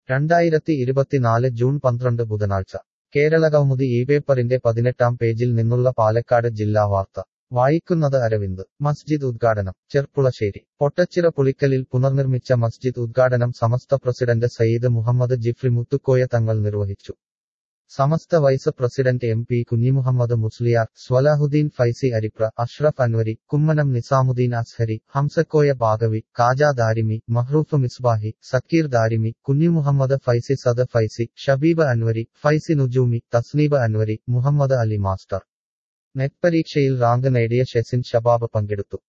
രണ്ടായിരത്തി ഇരുപത്തിനാല് ജൂൺ പന്ത്രണ്ട് ബുധനാഴ്ച കേരളകൗമുദി ഈ പേപ്പറിന്റെ പതിനെട്ടാം പേജിൽ നിന്നുള്ള പാലക്കാട് ജില്ലാ വാർത്ത വായിക്കുന്നത് അരവിന്ദ് മസ്ജിദ് ഉദ്ഘാടനം ചെർപ്പുളശ്ശേരി പൊട്ടച്ചിറ പുളിക്കലിൽ പുനർനിർമ്മിച്ച മസ്ജിദ് ഉദ്ഘാടനം സമസ്ത പ്രസിഡന്റ് സയ്യിദ് മുഹമ്മദ് ജിഫ്രി മുത്തുക്കോയ തങ്ങൾ നിർവഹിച്ചു Samastha vice president M P Kunhimuhammad Musliyar Swalahudheen Faizy Aripra Ashraf Anwari Kummanam Nizamuddin Azhari Hamzakoya Baqavi Kaja Darimi Mahroof Misbahi Zakir Darimi Kunhimuhammad Faizy Sada Faizy Shabeeb Anwari Faizy Nujumi Thasneeb Anwari Muhammad Ali master NET പരീക്ഷയിൽ റാങ്ക് നേടിയ ഷെസിൻ ഷബാബ് പങ്കെടുത്തു